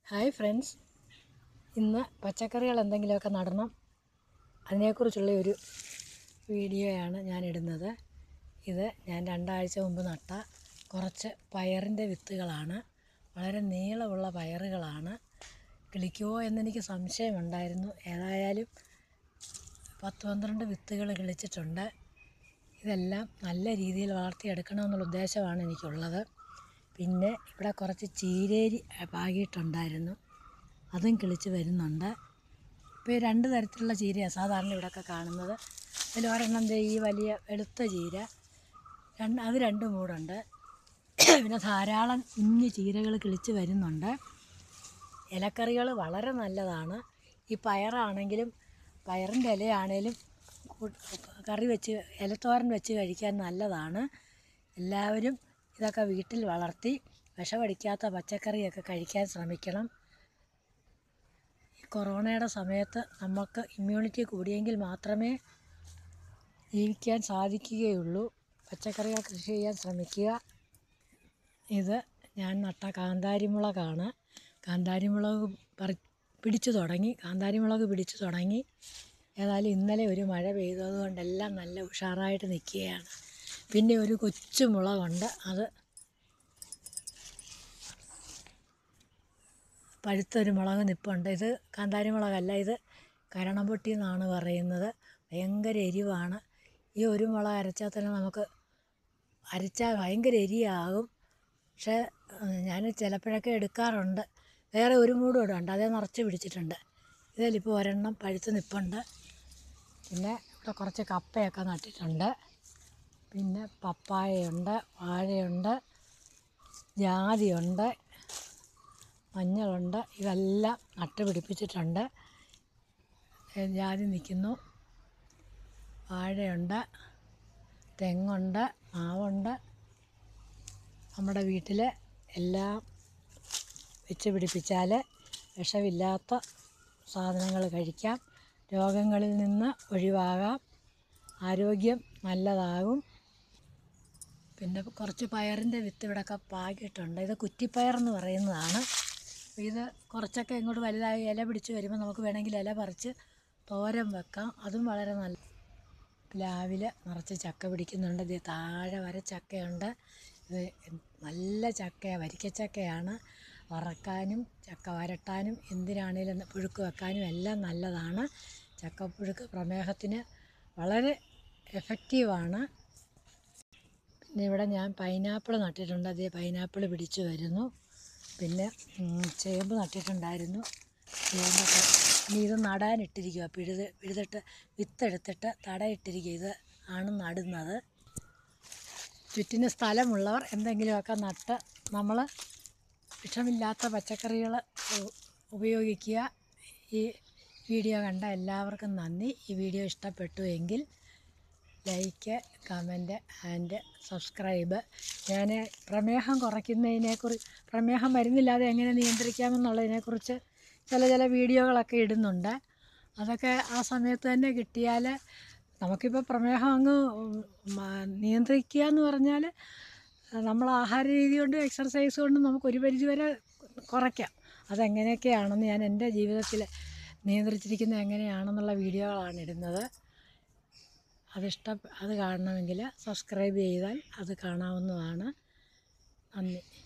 hi friends ഇന്ന് പച്ചക്കറികൾ എന്തെങ്കിലുമൊക്കെ നടണം അതിനെക്കുറിച്ചുള്ള ഒരു വീഡിയോയാണ് ഞാൻ ഇടുന്നത് ഇത് ഞാൻ രണ്ടാഴ്ച മുമ്പ് നട്ട കുറച്ച് പയറിൻ്റെ വിത്തുകളാണ് വളരെ നീളമുള്ള പയറുകളാണ് കിളിക്കുമോ എന്നെനിക്ക് സംശയമുണ്ടായിരുന്നു ഏതായാലും പത്ത് പന്ത്രണ്ട് വിത്തുകൾ കിളിച്ചിട്ടുണ്ട് ഇതെല്ലാം നല്ല രീതിയിൽ വളർത്തിയെടുക്കണമെന്നുള്ള ഉദ്ദേശമാണ് എനിക്കുള്ളത് പിന്നെ ഇവിടെ കുറച്ച് ചീരേരി പാകിയിട്ടുണ്ടായിരുന്നു അതും കിളിച്ച് വരുന്നുണ്ട് ഇപ്പോൾ ഈ രണ്ട് തരത്തിലുള്ള ചീരയാണ് സാധാരണ ഇവിടെയൊക്കെ കാണുന്നത് അതിൽ ഒരെണ്ണം ദേ ഈ വലിയ വെളുത്ത ചീര രണ്ട് അത് രണ്ട് മൂടുണ്ട് പിന്നെ ധാരാളം കുഞ്ഞു ചീരകൾ കിളിച്ച് വരുന്നുണ്ട് ഇലക്കറികൾ വളരെ നല്ലതാണ് ഈ പയറാണെങ്കിലും പയറിൻ്റെ ഇലയാണേലും കു- കറി വെച്ച് ഇലത്തോരൻ വെച്ച് കഴിക്കാൻ നല്ലതാണ് എല്ലാവരും ഇതൊക്കെ വീട്ടിൽ വളർത്തി വിഷമടിക്കാത്ത പച്ചക്കറിയൊക്കെ കഴിക്കാൻ ശ്രമിക്കണം ഈ കൊറോണയുടെ സമയത്ത് നമുക്ക് ഇമ്മ്യൂണിറ്റി കൂടിയെങ്കിൽ മാത്രമേ ജീവിക്കാൻ സാധിക്കുകയുള്ളൂ പച്ചക്കറികൾ കൃഷി ചെയ്യാൻ ശ്രമിക്കുക ഇത് ഞാൻ നട്ട കാന്താരിമുളകാണ് കാന്താരിമുളക് പറി പിടിച്ചു തുടങ്ങി കാന്താരിമുളക് പിടിച്ചു തുടങ്ങി ഏതായാലും ഇന്നലെ ഒരു മഴ പെയ്തത് കൊണ്ടെല്ലാം നല്ല ഉഷാറായിട്ട് നിൽക്കുകയാണ് പിന്നെ ഒരു കൊച്ചു മുളകുണ്ട് അത് പഴുത്തൊരു മുളക് നിൽപ്പുണ്ട് ഇത് കാന്താരി മുളകല്ല ഇത് കരണംപൊട്ടി എന്നാണ് പറയുന്നത് ഭയങ്കര എരിവാണ് ഈ ഒരു മുളക് അരച്ചാൽ തന്നെ നമുക്ക് അരച്ചാൽ ഭയങ്കര എരിയാകും പക്ഷേ ഞാൻ ചിലപ്പോഴൊക്കെ എടുക്കാറുണ്ട് വേറെ ഒരു മൂടും ഇവിടെ ഉണ്ട് അതേ നിറച്ച് പിടിച്ചിട്ടുണ്ട് ഇതിലിപ്പോൾ ഒരെണ്ണം പഴുത്ത് നിൽപ്പുണ്ട് പിന്നെ ഇവിടെ കുറച്ച് കപ്പയൊക്കെ നട്ടിട്ടുണ്ട് പിന്നെ പപ്പായയുണ്ട് വാഴയുണ്ട് ജാതിയുണ്ട് മഞ്ഞളുണ്ട് ഇതെല്ലാം നട്ട് പിടിപ്പിച്ചിട്ടുണ്ട് ഏ, ജാതി നിൽക്കുന്നു വാഴയുണ്ട് തെങ്ങുണ്ട് മാവുണ്ട് നമ്മുടെ വീട്ടിൽ എല്ലാം വെച്ച് പിടിപ്പിച്ചാൽ വിഷമില്ലാത്ത സാധനങ്ങൾ കഴിക്കാം രോഗങ്ങളിൽ നിന്ന് ഒഴിവാകാം ആരോഗ്യം നല്ലതാകും പിന്നെ കുറച്ച് പയറിൻ്റെ വിത്ത് ഇവിടെയൊക്കെ പാകിയിട്ടുണ്ട് ഇത് കുറ്റിപ്പയർ എന്ന് പറയുന്നതാണ് അപ്പോൾ ഇത് കുറച്ചൊക്കെ ഇങ്ങോട്ട് വലുതായി ഇല പിടിച്ച് വരുമ്പോൾ നമുക്ക് വേണമെങ്കിൽ ഇല പറിച്ച് തോരൻ വെക്കാം അതും വളരെ നല്ല പ്ലാവിൽ നിറച്ച് ചക്ക പിടിക്കുന്നുണ്ട് ഇത് താഴെ വരെ ചക്കയുണ്ട് ഇത് നല്ല ചക്കയാണ് വരിക്കച്ചക്കയാണ് വറക്കാനും ചക്ക വരട്ടാനും എന്തിനാണേലും പുഴുക്ക് വെക്കാനും എല്ലാം നല്ലതാണ് ചക്കപ്പുഴുക്ക് പ്രമേഹത്തിന് വളരെ എഫക്റ്റീവാണ് പിന്നെ ഇവിടെ ഞാൻ പൈനാപ്പിൾ നട്ടിട്ടുണ്ട് അതേ പൈനാപ്പിൾ പിടിച്ചു വരുന്നു പിന്നെ ഉം, ചേമ്പ് നട്ടിട്ടുണ്ടായിരുന്നു ചേമ്പൊക്കെ ഇനി ഇത് നടാനിട്ടിരിക്കുക പിഴുത് പിഴുതിട്ട് വിത്തെടുത്തിട്ട് തടയിട്ടിരിക്കുക ഇത് ആണ് നടുന്നത് ചുറ്റിന് സ്ഥലമുള്ളവർ എന്തെങ്കിലുമൊക്കെ നട്ട് നമ്മൾ വിഷമില്ലാത്ത പച്ചക്കറികൾ ഉപയോഗിക്കുക ഈ വീഡിയോ കണ്ട എല്ലാവർക്കും നന്ദി ഈ വീഡിയോ ഇഷ്ടപ്പെട്ടു എങ്കിൽ ലൈക്ക് കമൻറ്റ് ആൻഡ് സബ്സ്ക്രൈബ് ഞാൻ പ്രമേഹം കുറയ്ക്കുന്നതിനെക്കുറിച്ച് പ്രമേഹം വരുന്നില്ലാതെ എങ്ങനെ നിയന്ത്രിക്കാമെന്നുള്ളതിനെക്കുറിച്ച് ചില ചില വീഡിയോകളൊക്കെ ഇടുന്നുണ്ട് അതൊക്കെ ആ സമയത്ത് തന്നെ കിട്ടിയാൽ നമുക്കിപ്പോൾ പ്രമേഹം അങ്ങ് ഉം, ആ, നിയന്ത്രിക്കുക എന്ന് പറഞ്ഞാൽ നമ്മൾ ആഹാര രീതി കൊണ്ടും എക്സർസൈസ് കൊണ്ടും നമുക്ക് ഒരു പരിധി വരെ കുറയ്ക്കാം അതെങ്ങനെയൊക്കെയാണെന്ന് ഞാൻ എൻ്റെ ജീവിതത്തിൽ നിയന്ത്രിച്ചിരിക്കുന്നത് എങ്ങനെയാണെന്നുള്ള വീഡിയോകളാണ് ഇടുന്നത് അതിഷ്ട അത് കാണണമെങ്കിൽ സബ്സ്ക്രൈബ് ചെയ്താൽ അത് കാണാവുന്നതാണ് നന്ദി